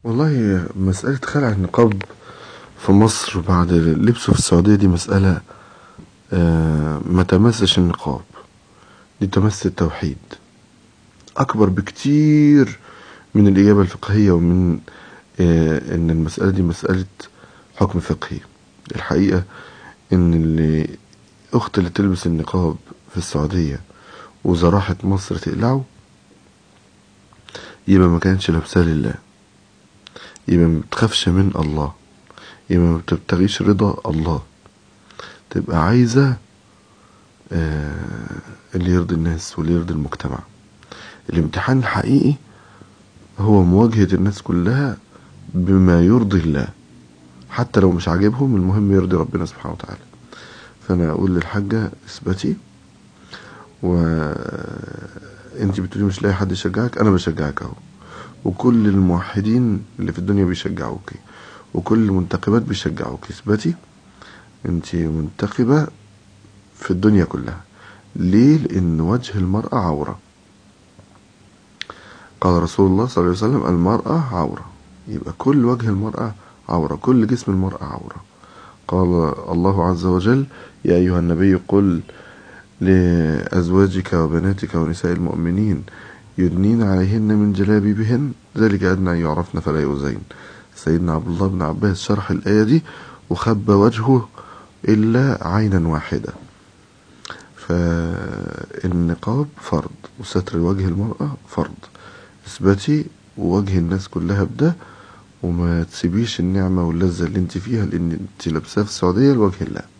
والله مسألة خلع النقاب في مصر بعد لبسه في السعودية دي مسألة آه، ما تمسش النقاب دي تمس التوحيد أكبر بكتير من الإجابة الفقهية ومن آه، إن المسألة دي مسألة حكم فقهي الحقيقة إن اللي أخت اللي تلبس النقاب في السعودية وإذا راحت مصر تقلعه يبقى ما كانتش لابساه لله يبقى ما بتخافش من الله يبقى ما بتبتغيش رضا الله تبقى عايزة آه، اللي يرضي الناس واللي يرضي المجتمع الامتحان الحقيقي هو مواجهة الناس كلها بما يرضي الله حتى لو مش عاجبهم المهم يرضي ربنا سبحانه وتعالى فانا اقول للحاجة اثبتي و انت بتقولي مش لاقي حد يشجعك انا بشجعك اهو وكل الموحدين اللي في الدنيا بيشجعوك وكل المنتقبات بيشجعوك اثبتي انت منتقبة في الدنيا كلها ليه لان وجه المرأة عورة قال رسول الله صلى الله عليه وسلم المرأة عورة يبقى كل وجه المرأة عورة كل جسم المرأة عورة قال الله عز وجل يا أيها النبي قل لأزواجك وبناتك ونساء المؤمنين يدنين عليهن من جلابيبهن ذلك أدنى أن يعرفن فلا يؤذين سيدنا عبد الله بن عباس شرح الآية دي وخب وجهه إلا عينا واحدة فالنقاب فرض وستر وجه المرأة فرض اثبتي ووجه الناس كلها بده وما تسيبيش النعمة واللذة اللي انت فيها لان انت لابساها في السعودية لوجه الله